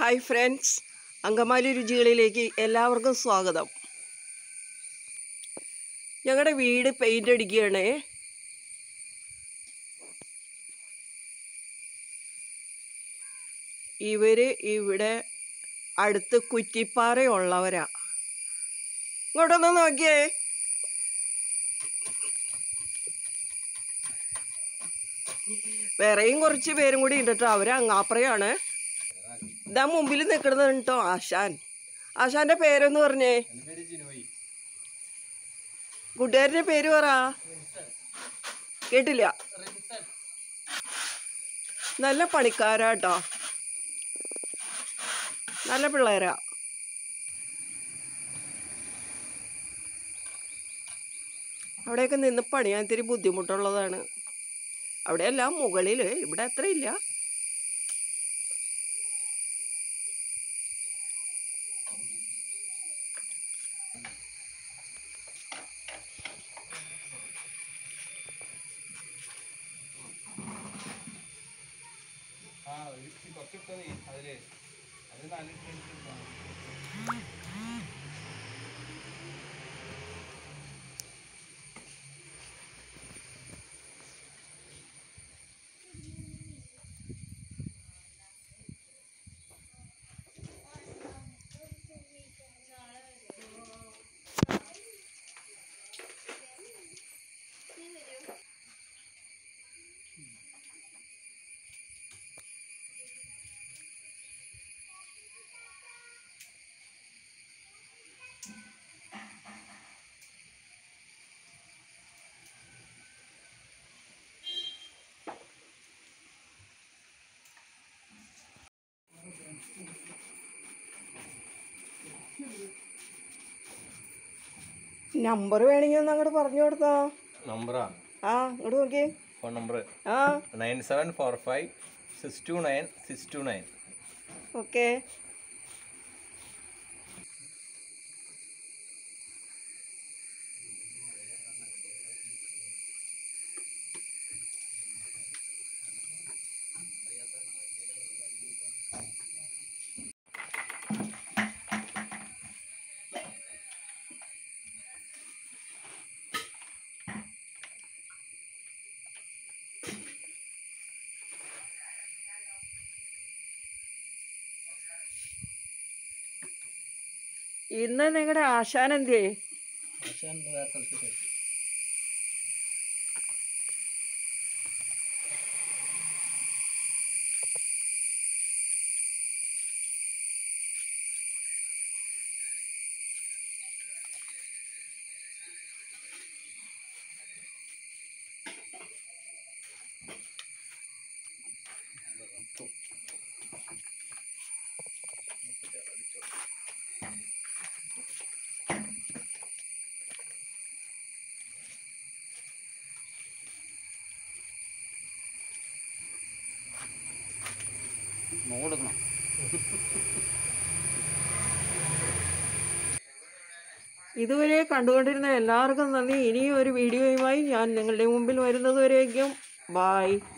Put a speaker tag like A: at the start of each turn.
A: Hi friends Angamaly രുചികളിലേക്ക് എല്ലാവർക്കും സ്വാഗതം ഞങ്ങളുടെ വീട് പെയിൻ്റ് അടിക്കുകയാണേ ഇവര് ഇവിടെ അടുത്ത് കുറ്റിപ്പാറയുള്ളവരാ ഇങ്ങോട്ടൊന്ന് നോക്കിയേ വേറെയും കുറച്ച് പേരും കൂടി ഉണ്ട് കേട്ടോ അവർ അങ്ങാപ്പുറയാണ് ഇതാ മുമ്പിൽ നിൽക്കുന്നത് കേട്ടോ ആശാൻ ആശാന്റെ പേരൊന്ന് പറഞ്ഞേ
B: എൻ്റെ പേര് ജിനോയി
A: കൂട്ടുകാരൻ്റെ പേര് പറ കേട്ടില്ല നല്ല പണിക്കാരാട്ടോ നല്ല പിള്ളേരാ അവിടെയൊക്കെ നിന്ന് പണിയാൻ ഇത്തിരി ബുദ്ധിമുട്ടുള്ളതാണ് അവിടെയല്ല മുകളിൽ ഇവിടെ അത്ര ഇല്ല
B: ആ ഒരു ഇച്ചിരി കുറച്ച് ഇട്ടാ മതി അതില് അത് നാല് മിനിറ്റ് ഇട്ടാ.
A: നമ്പർ വേണമെങ്കിൽ ഒന്ന് അങ്ങോട്ട് പറഞ്ഞു കൊടുത്തോ
B: നമ്പറാ
A: ആ ഇങ്ങോട്ട് നോക്കിയേ
B: ഫോൺ നമ്പർ
A: ആ
B: nine seven four five six two nine six two nine
A: okay ഇന്ന് നിങ്ങളുടെ ആശാൻ എന്തേ
B: കൊടുക്കണം
A: ഇതുവരെ കണ്ടുകൊണ്ടിരുന്ന എല്ലാവർക്കും നന്ദി ഇനിയും ഒരു വീഡിയോയുമായി ഞാൻ നിങ്ങളുടെ മുമ്പിൽ വരുന്നതുവരേക്കും ബായ്